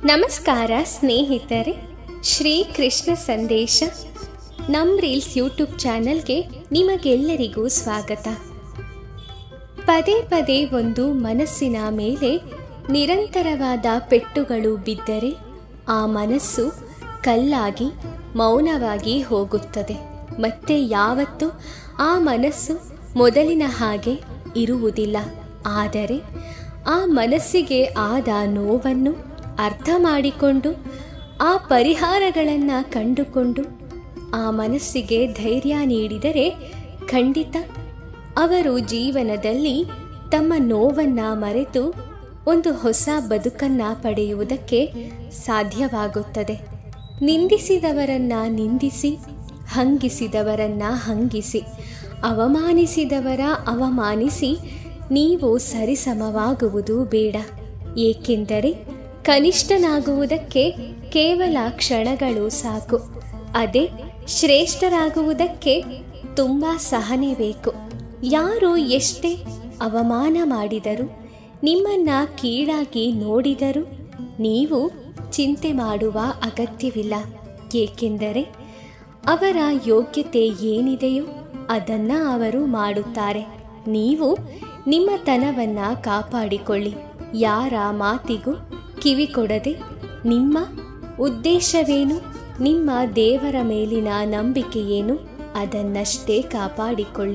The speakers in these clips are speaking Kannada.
ನಮಸ್ಕಾರ ಸ್ನೇಹಿತರೆ ಶ್ರೀ ಕೃಷ್ಣ ಸಂದೇಶ ನಮ್ ರೀಲ್ಸ್ ಯೂಟ್ಯೂಬ್ ಚಾನಲ್ಗೆ ನಿಮಗೆಲ್ಲರಿಗೂ ಸ್ವಾಗತ ಪದೇ ಪದೇ ಒಂದು ಮನಸ್ಸಿನ ಮೇಲೆ ನಿರಂತರವಾದ ಪೆಟ್ಟುಗಳು ಬಿದ್ದರೆ ಆ ಮನಸ್ಸು ಕಲ್ಲಾಗಿ ಮೌನವಾಗಿ ಹೋಗುತ್ತದೆ ಮತ್ತೆ ಯಾವತ್ತೂ ಆ ಮನಸ್ಸು ಮೊದಲಿನ ಹಾಗೆ ಇರುವುದಿಲ್ಲ ಆದರೆ ಆ ಮನಸ್ಸಿಗೆ ಆದ ನೋವನ್ನು ಅರ್ಥ ಮಾಡಿಕೊಂಡು ಆ ಪರಿಹಾರಗಳನ್ನು ಕಂಡುಕೊಂಡು ಆ ಮನಸ್ಸಿಗೆ ಧೈರ್ಯ ನೀಡಿದರೆ ಖಂಡಿತ ಅವರು ಜೀವನದಲ್ಲಿ ತಮ್ಮ ನೋವನ್ನು ಮರೆತು ಒಂದು ಹೊಸ ಬದುಕನ್ನು ಪಡೆಯುವುದಕ್ಕೆ ಸಾಧ್ಯವಾಗುತ್ತದೆ ನಿಂದಿಸಿದವರನ್ನ ನಿಂದಿಸಿ ಹಂಗಿಸಿದವರನ್ನ ಹಂಗಿಸಿ ಅವಮಾನಿಸಿದವರ ಅವಮಾನಿಸಿ ನೀವು ಸರಿಸಮವಾಗುವುದು ಬೇಡ ಏಕೆಂದರೆ ಕನಿಷ್ಠನಾಗುವುದಕ್ಕೆ ಕೇವಲ ಕ್ಷಣಗಳು ಸಾಕು ಅದೇ ಶ್ರೇಷ್ಠರಾಗುವುದಕ್ಕೆ ತುಂಬ ಸಹನೆ ಬೇಕು ಯಾರು ಎಷ್ಟೇ ಅವಮಾನ ಮಾಡಿದರು ನಿಮ್ಮನ್ನ ಕೀಳಾಗಿ ನೋಡಿದರು ನೀವು ಚಿಂತೆ ಮಾಡುವ ಅಗತ್ಯವಿಲ್ಲ ಏಕೆಂದರೆ ಅವರ ಯೋಗ್ಯತೆ ಏನಿದೆಯೋ ಅದನ್ನು ಅವರು ಮಾಡುತ್ತಾರೆ ನೀವು ನಿಮ್ಮ ತನವನ್ನು ಕಾಪಾಡಿಕೊಳ್ಳಿ ಯಾರ ಮಾತಿಗೂ ಕಿವಿ ಕೊಡದೆ ನಿಮ್ಮ ಉದ್ದೇಶವೇನು ನಿಮ್ಮ ದೇವರ ಮೇಲಿನ ನಂಬಿಕೆಯೇನು ಅದನ್ನಷ್ಟೇ ಕಾಪಾಡಿಕೊಳ್ಳಿ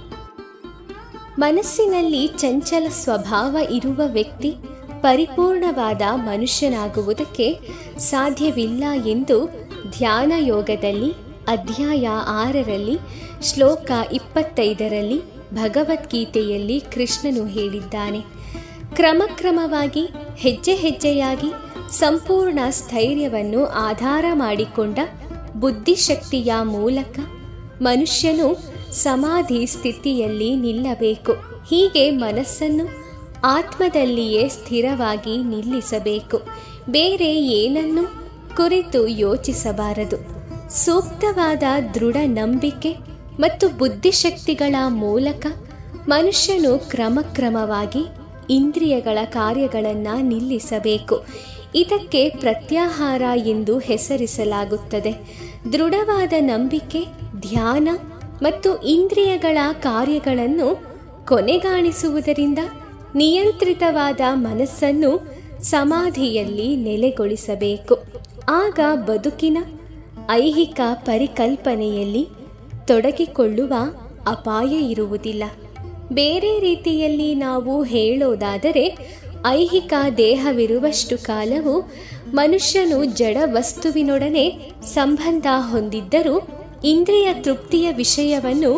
ಮನಸ್ಸಿನಲ್ಲಿ ಚಂಚಲ ಸ್ವಭಾವ ಇರುವ ವ್ಯಕ್ತಿ ಪರಿಪೂರ್ಣವಾದ ಮನುಷ್ಯನಾಗುವುದಕ್ಕೆ ಸಾಧ್ಯವಿಲ್ಲ ಎಂದು ಧ್ಯಾನ ಯೋಗದಲ್ಲಿ ಅಧ್ಯಾಯ ಆರರಲ್ಲಿ ಶ್ಲೋಕ ಇಪ್ಪತ್ತೈದರಲ್ಲಿ ಭಗವದ್ಗೀತೆಯಲ್ಲಿ ಕೃಷ್ಣನು ಹೇಳಿದ್ದಾನೆ ಕ್ರಮಕ್ರಮವಾಗಿ ಹೆಜ್ಜೆ ಹೆಜ್ಜೆಯಾಗಿ ಸಂಪೂರ್ಣ ಸ್ಥೈರ್ಯವನ್ನು ಆಧಾರ ಮಾಡಿಕೊಂಡ ಬುದ್ಧಿಶಕ್ತಿಯ ಮೂಲಕ ಮನುಷ್ಯನು ಸಮಾಧಿ ಸ್ಥಿತಿಯಲ್ಲಿ ನಿಲ್ಲಬೇಕು ಹೀಗೆ ಮನಸ್ಸನ್ನು ಆತ್ಮದಲ್ಲಿಯೇ ಸ್ಥಿರವಾಗಿ ನಿಲ್ಲಿಸಬೇಕು ಬೇರೆ ಏನನ್ನು ಕುರಿತು ಯೋಚಿಸಬಾರದು ಸೂಕ್ತವಾದ ದೃಢ ನಂಬಿಕೆ ಮತ್ತು ಬುದ್ಧಿಶಕ್ತಿಗಳ ಮೂಲಕ ಮನುಷ್ಯನು ಕ್ರಮಕ್ರಮವಾಗಿ ಇಂದ್ರಿಯಗಳ ಕಾರ್ಯಗಳನ್ನು ನಿಲ್ಲಿಸಬೇಕು ಇದಕ್ಕೆ ಪ್ರತ್ಯಾಹಾರ ಎಂದು ಹೆಸರಿಸಲಾಗುತ್ತದೆ ದೃಢವಾದ ನಂಬಿಕೆ ಧ್ಯಾನ ಮತ್ತು ಇಂದ್ರಿಯಗಳ ಕಾರ್ಯಗಳನ್ನು ಕೊನೆಗಾಣಿಸುವುದರಿಂದ ನಿಯಂತ್ರಿತವಾದ ಮನಸ್ಸನ್ನು ಸಮಾಧಿಯಲ್ಲಿ ನೆಲೆಗೊಳಿಸಬೇಕು ಆಗ ಬದುಕಿನ ಐಹಿಕ ಪರಿಕಲ್ಪನೆಯಲ್ಲಿ ತೊಡಗಿಕೊಳ್ಳುವ ಅಪಾಯ ಇರುವುದಿಲ್ಲ ಬೇರೆ ರೀತಿಯಲ್ಲಿ ನಾವು ಹೇಳೋದಾದರೆ ಐಹಿಕ ದೇಹವಿರುವಷ್ಟು ಕಾಲವು ಮನುಷ್ಯನು ಜಡ ವಸ್ತುವಿನೊಡನೆ ಸಂಬಂಧ ಹೊಂದಿದ್ದರೂ ಇಂದ್ರಿಯ ತೃಪ್ತಿಯ ವಿಷಯವನ್ನು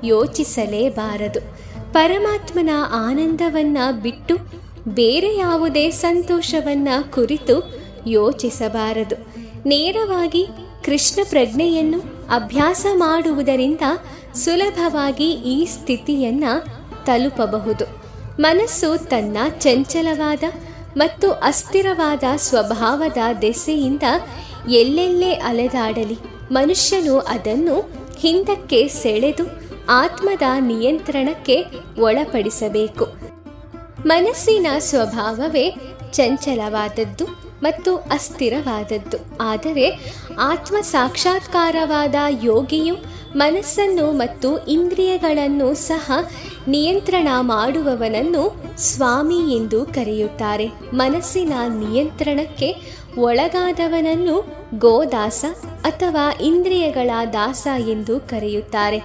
ಯೋಚಿಸಲೇಬಾರದು ಪರಮಾತ್ಮನ ಆನಂದವನ್ನ ಬಿಟ್ಟು ಬೇರೆ ಯಾವುದೇ ಸಂತೋಷವನ್ನ ಕುರಿತು ಯೋಚಿಸಬಾರದು ನೇರವಾಗಿ ಕೃಷ್ಣ ಪ್ರಜ್ಞೆಯನ್ನು ಅಭ್ಯಾಸ ಮಾಡುವುದರಿಂದ ಸುಲಭವಾಗಿ ಈ ಸ್ಥಿತಿಯನ್ನ ತಲುಪಬಹುದು ಮನಸ್ಸು ತನ್ನ ಚಂಚಲವಾದ ಮತ್ತು ಅಸ್ಥಿರವಾದ ಸ್ವಭಾವದ ದೆಸೆಯಿಂದ ಎಲ್ಲೆಲ್ಲೇ ಅಲೆದಾಡಲಿ ಮನುಷ್ಯನು ಅದನ್ನು ಹಿಂದಕ್ಕೆ ಸೆಳೆದು ಆತ್ಮದ ನಿಯಂತ್ರಣಕ್ಕೆ ಒಳಪಡಿಸಬೇಕು ಮನಸ್ಸಿನ ಸ್ವಭಾವವೇ ಚಂಚಲವಾದದ್ದು ಮತ್ತು ಅಸ್ಥಿರವಾದದ್ದು ಆದರೆ ಆತ್ಮ ಸಾಕ್ಷಾತ್ಕಾರವಾದ ಯೋಗಿಯು ಮನಸ್ಸನ್ನು ಮತ್ತು ಇಂದ್ರಿಯಗಳನ್ನು ಸಹ ನಿಯಂತ್ರಣ ಮಾಡುವವನನ್ನು ಸ್ವಾಮಿ ಎಂದು ಕರೆಯುತ್ತಾರೆ ಮನಸ್ಸಿನ ನಿಯಂತ್ರಣಕ್ಕೆ ಒಳಗಾದವನನ್ನು ಗೋದಾಸ ಅಥವಾ ಇಂದ್ರಿಯಗಳ ದಾಸ ಎಂದು ಕರೆಯುತ್ತಾರೆ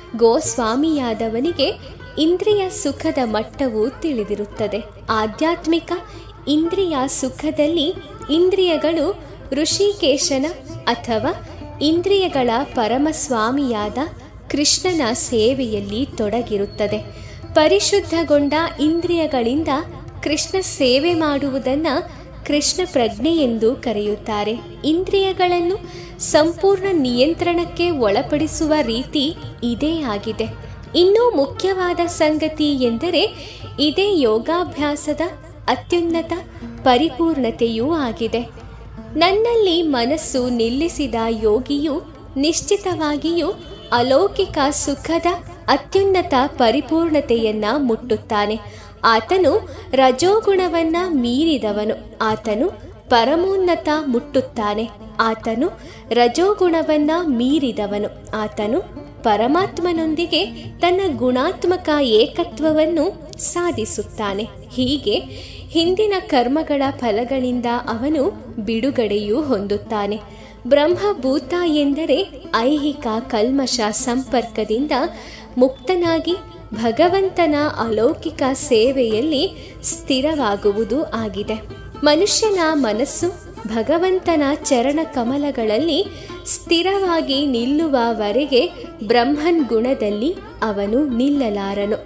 ಗೋಸ್ವಾಮಿಯಾದವನಿಗೆ ಇಂದ್ರಿಯ ಸುಖದ ಮಟ್ಟವು ತಿಳಿದಿರುತ್ತದೆ ಆಧ್ಯಾತ್ಮಿಕ ಇಂದ್ರಿಯ ಸುಖದಲ್ಲಿ ಇಂದ್ರಿಯಗಳು ಋಷಿಕೇಶನ ಅಥವಾ ಇಂದ್ರಿಯಗಳ ಪರಮಸ್ವಾಮಿಯಾದ ಕೃಷ್ಣನ ಸೇವೆಯಲ್ಲಿ ತೊಡಗಿರುತ್ತದೆ ಪರಿಶುದ್ಧಗೊಂಡ ಇಂದ್ರಿಯಗಳಿಂದ ಕೃಷ್ಣ ಸೇವೆ ಮಾಡುವುದನ್ನು ಕೃಷ್ಣ ಪ್ರಜ್ಞೆ ಎಂದು ಕರೆಯುತ್ತಾರೆ ಇಂದ್ರಿಯಗಳನ್ನು ಸಂಪೂರ್ಣ ನಿಯಂತ್ರಣಕ್ಕೆ ಒಳಪಡಿಸುವ ರೀತಿ ಇದೇ ಆಗಿದೆ ಇನ್ನೂ ಮುಖ್ಯವಾದ ಸಂಗತಿ ಎಂದರೆ ಇದೇ ಯೋಗಾಭ್ಯಾಸದ ಅತ್ಯುನ್ನತ ಪರಿಪೂರ್ಣತೆಯೂ ಆಗಿದೆ ನನ್ನಲ್ಲಿ ಮನಸ್ಸು ನಿಲ್ಲಿಸಿದ ಯೋಗಿಯು ನಿಶ್ಚಿತವಾಗಿಯೂ ಅಲೌಕಿಕ ಸುಖದ ಅತ್ಯುನ್ನತ ಪರಿಪೂರ್ಣತೆಯನ್ನ ಮುಟ್ಟುತ್ತಾನೆ ಆತನು ರಜೋಗುಣವನ್ನ ಮೀರಿದವನು ಆತನು ಪರಮೋನ್ನತ ಮುಟ್ಟುತ್ತಾನೆ ಆತನು ರಜೋಗುಣವನ್ನ ಮೀರಿದವನು ಆತನು ಪರಮಾತ್ಮನೊಂದಿಗೆ ತನ್ನ ಗುಣಾತ್ಮಕ ಏಕತ್ವವನ್ನು ಸಾಧಿಸುತ್ತಾನೆ ಹೀಗೆ ಹಿಂದಿನ ಕರ್ಮಗಳ ಫಲಗಳಿಂದ ಅವನು ಬಿಡುಗಡೆಯೂ ಹೊಂದುತ್ತಾನೆ ಬ್ರಹ್ಮಭೂತ ಎಂದರೆ ಐಹಿಕ ಕಲ್ಮಶ ಸಂಪರ್ಕದಿಂದ ಮುಕ್ತನಾಗಿ ಭಗವಂತನ ಅಲೌಕಿಕ ಸೇವೆಯಲ್ಲಿ ಸ್ಥಿರವಾಗುವುದು ಆಗಿದೆ ಮನುಷ್ಯನ ಮನಸ್ಸು ಭಗವಂತನ ಚರಣ ಕಮಲಗಳಲ್ಲಿ ಸ್ಥಿರವಾಗಿ ನಿಲ್ಲುವವರೆಗೆ ಬ್ರಹ್ಮನ್ ಗುಣದಲ್ಲಿ ಅವನು ನಿಲ್ಲಲಾರನು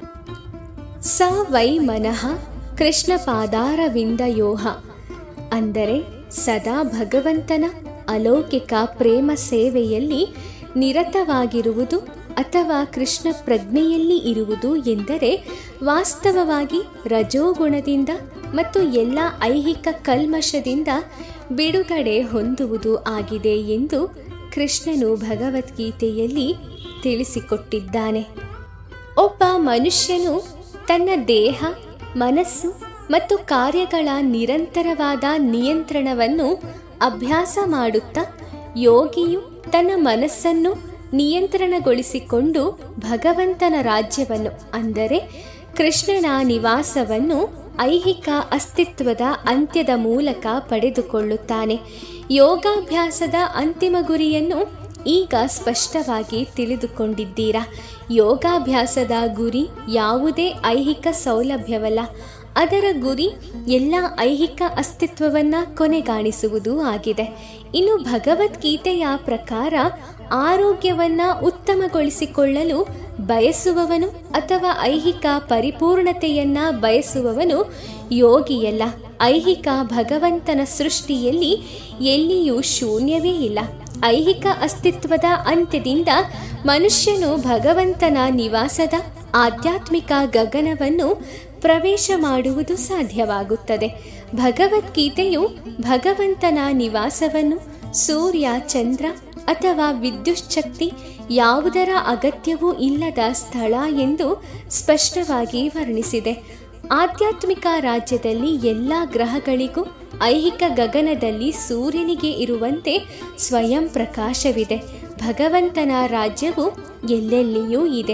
ಸ ವೈ ಮನಃ ಕೃಷ್ಣ ಪಾದಾರವಿಂದಯೋಹ ಅಂದರೆ ಸದಾ ಭಗವಂತನ ಅಲೌಕಿಕ ಪ್ರೇಮ ಸೇವೆಯಲ್ಲಿ ನಿರತವಾಗಿರುವುದು ಅಥವಾ ಕೃಷ್ಣ ಪ್ರಜ್ಞೆಯಲ್ಲಿ ಇರುವುದು ಎಂದರೆ ವಾಸ್ತವವಾಗಿ ರಜೋಗುಣದಿಂದ ಮತ್ತು ಎಲ್ಲ ಐಹಿಕ ಕಲ್ಮಶದಿಂದ ಬಿಡುಗಡೆ ಹೊಂದುವುದು ಆಗಿದೆ ಎಂದು ಕೃಷ್ಣನು ಭಗವದ್ಗೀತೆಯಲ್ಲಿ ತಿಳಿಸಿಕೊಟ್ಟಿದ್ದಾನೆ ಒಬ್ಬ ಮನುಷ್ಯನು ತನ್ನ ದೇಹ ಮನಸ್ಸು ಮತ್ತು ಕಾರ್ಯಗಳ ನಿರಂತರವಾದ ನಿಯಂತ್ರಣವನ್ನು ಅಭ್ಯಾಸ ಮಾಡುತ್ತಾ ಯೋಗಿಯು ತನ್ನ ಮನಸ್ಸನ್ನು ನಿಯಂತ್ರಣಗೊಳಿಸಿಕೊಂಡು ಭಗವಂತನ ರಾಜ್ಯವನ್ನು ಅಂದರೆ ಕೃಷ್ಣನ ನಿವಾಸವನ್ನು ಐಹಿಕ ಅಸ್ತಿತ್ವದ ಅಂತ್ಯದ ಮೂಲಕ ಪಡೆದುಕೊಳ್ಳುತ್ತಾನೆ ಯೋಗಾಭ್ಯಾಸದ ಅಂತಿಮ ಗುರಿಯನ್ನು ಈಗ ಸ್ಪಷ್ಟವಾಗಿ ತಿಳಿದುಕೊಂಡಿದ್ದೀರಾ ಯೋಗಾಭ್ಯಾಸದ ಗುರಿ ಯಾವುದೇ ಐಹಿಕ ಸೌಲಭ್ಯವಲ್ಲ ಅದರ ಗುರಿ ಎಲ್ಲ ಐಹಿಕ ಅಸ್ತಿತ್ವವನ್ನು ಕೊನೆಗಾಣಿಸುವುದು ಆಗಿದೆ ಇನ್ನು ಭಗವದ್ಗೀತೆಯ ಪ್ರಕಾರ ಆರೋಗ್ಯವನ್ನ ಉತ್ತಮಗೊಳಿಸಿಕೊಳ್ಳಲು ಬಯಸುವವನು ಅಥವಾ ಐಹಿಕ ಪರಿಪೂರ್ಣತೆಯನ್ನ ಬಯಸುವವನು ಯೋಗಿಯಲ್ಲ ಐಹಿಕ ಭಗವಂತನ ಸೃಷ್ಟಿಯಲ್ಲಿ ಎಲ್ಲಿಯೂ ಶೂನ್ಯವೇ ಇಲ್ಲ ಐಹಿಕ ಅಸ್ತಿತ್ವದ ಅಂತ್ಯದಿಂದ ಮನುಷ್ಯನು ಭಗವಂತನ ನಿವಾಸದ ಆಧ್ಯಾತ್ಮಿಕ ಗಗನವನ್ನು ಪ್ರವೇಶ ಮಾಡುವುದು ಸಾಧ್ಯವಾಗುತ್ತದೆ ಭಗವದ್ಗೀತೆಯು ಭಗವಂತನ ನಿವಾಸವನ್ನು ಸೂರ್ಯ ಚಂದ್ರ ಅಥವಾ ವಿದ್ಯುಚ್ಛಕ್ತಿ ಯಾವುದರ ಅಗತ್ಯವೂ ಇಲ್ಲದ ಸ್ಥಳ ಎಂದು ಸ್ಪಷ್ಟವಾಗಿ ವರ್ಣಿಸಿದೆ ಆಧ್ಯಾತ್ಮಿಕ ರಾಜ್ಯದಲ್ಲಿ ಎಲ್ಲ ಗ್ರಹಗಳಿಗೂ ಐಹಿಕ ಗಗನದಲ್ಲಿ ಸೂರ್ಯನಿಗೆ ಇರುವಂತೆ ಸ್ವಯಂ ಪ್ರಕಾಶವಿದೆ ಭಗವಂತನ ರಾಜ್ಯವು ಎಲ್ಲೆಲ್ಲಿಯೂ ಇದೆ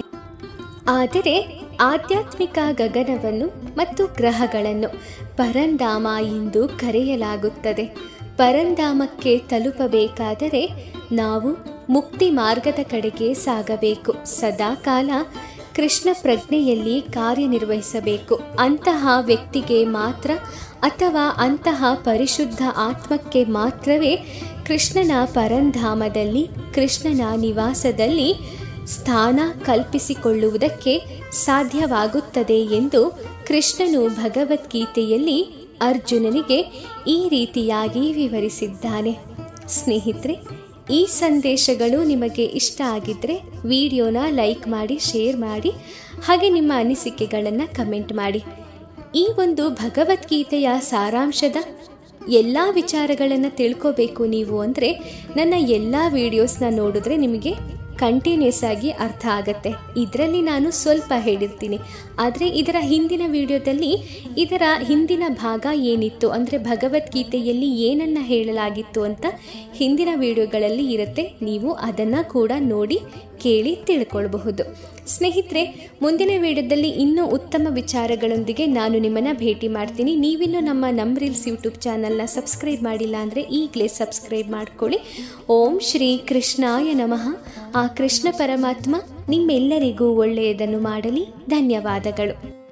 ಆದರೆ ಆಧ್ಯಾತ್ಮಿಕ ಗಗನವನ್ನು ಮತ್ತು ಗ್ರಹಗಳನ್ನು ಪರಂಧಾಮ ಎಂದು ಕರೆಯಲಾಗುತ್ತದೆ ಪರಂಧಾಮಕ್ಕೆ ತಲುಪಬೇಕಾದರೆ ನಾವು ಮುಕ್ತಿ ಮಾರ್ಗದ ಕಡೆಗೆ ಸಾಗಬೇಕು ಸದಾಕಾಲ ಕೃಷ್ಣ ಪ್ರಜ್ಞೆಯಲ್ಲಿ ಕಾರ್ಯನಿರ್ವಹಿಸಬೇಕು ಅಂತಹ ವ್ಯಕ್ತಿಗೆ ಮಾತ್ರ ಅಥವಾ ಅಂತಹ ಪರಿಶುದ್ಧ ಆತ್ಮಕ್ಕೆ ಮಾತ್ರವೇ ಕೃಷ್ಣನ ಪರಂಧಾಮದಲ್ಲಿ ಕೃಷ್ಣನ ನಿವಾಸದಲ್ಲಿ ಸ್ಥಾನ ಕಲ್ಪಿಸಿಕೊಳ್ಳುವುದಕ್ಕೆ ಸಾಧ್ಯವಾಗುತ್ತದೆ ಎಂದು ಕೃಷ್ಣನು ಭಗವದ್ಗೀತೆಯಲ್ಲಿ ಅರ್ಜುನನಿಗೆ ಈ ರೀತಿಯಾಗಿ ವಿವರಿಸಿದ್ದಾನೆ ಸ್ನೇಹಿತರೆ ಈ ಸಂದೇಶಗಳು ನಿಮಗೆ ಇಷ್ಟ ಆಗಿದ್ದರೆ ವಿಡಿಯೋನ ಲೈಕ್ ಮಾಡಿ ಶೇರ್ ಮಾಡಿ ಹಾಗೆ ನಿಮ್ಮ ಅನಿಸಿಕೆಗಳನ್ನು ಕಮೆಂಟ್ ಮಾಡಿ ಈ ಒಂದು ಭಗವದ್ಗೀತೆಯ ಸಾರಾಂಶದ ಎಲ್ಲ ವಿಚಾರಗಳನ್ನು ತಿಳ್ಕೋಬೇಕು ನೀವು ಅಂದರೆ ನನ್ನ ಎಲ್ಲ ವಿಡಿಯೋಸ್ನ ನೋಡಿದ್ರೆ ನಿಮಗೆ ಕಂಟಿನ್ಯೂಸ್ ಆಗಿ ಅರ್ಥ ಆಗತ್ತೆ ಇದರಲ್ಲಿ ನಾನು ಸ್ವಲ್ಪ ಹೇಳಿರ್ತೀನಿ ಆದರೆ ಇದರ ಹಿಂದಿನ ವಿಡಿಯೋದಲ್ಲಿ ಇದರ ಹಿಂದಿನ ಭಾಗ ಏನಿತ್ತು ಅಂದರೆ ಭಗವದ್ಗೀತೆಯಲ್ಲಿ ಏನನ್ನು ಹೇಳಲಾಗಿತ್ತು ಅಂತ ಹಿಂದಿನ ವಿಡಿಯೋಗಳಲ್ಲಿ ಇರುತ್ತೆ ನೀವು ಅದನ್ನು ಕೂಡ ನೋಡಿ ಕೇಳಿ ತಿಳ್ಕೊಳ್ಬಹುದು ಸ್ನೇಹಿತರೆ ಮುಂದಿನ ವಿಡಿಯೋದಲ್ಲಿ ಇನ್ನೂ ಉತ್ತಮ ವಿಚಾರಗಳೊಂದಿಗೆ ನಾನು ನಿಮ್ಮನ್ನು ಭೇಟಿ ಮಾಡ್ತೀನಿ ನೀವಿನ್ನೂ ನಮ್ಮ ನಮ್ ರೀಲ್ಸ್ ಯೂಟ್ಯೂಬ್ ಚಾನಲ್ನ ಸಬ್ಸ್ಕ್ರೈಬ್ ಮಾಡಿಲ್ಲ ಅಂದರೆ ಈಗಲೇ ಸಬ್ಸ್ಕ್ರೈಬ್ ಮಾಡ್ಕೊಳ್ಳಿ ಓಂ ಶ್ರೀ ಕೃಷ್ಣಾಯ ನಮಃ ಆ ಕೃಷ್ಣ ಪರಮಾತ್ಮ ನಿಮ್ಮೆಲ್ಲರಿಗೂ ಒಳ್ಳೆಯದನ್ನು ಮಾಡಲಿ ಧನ್ಯವಾದಗಳು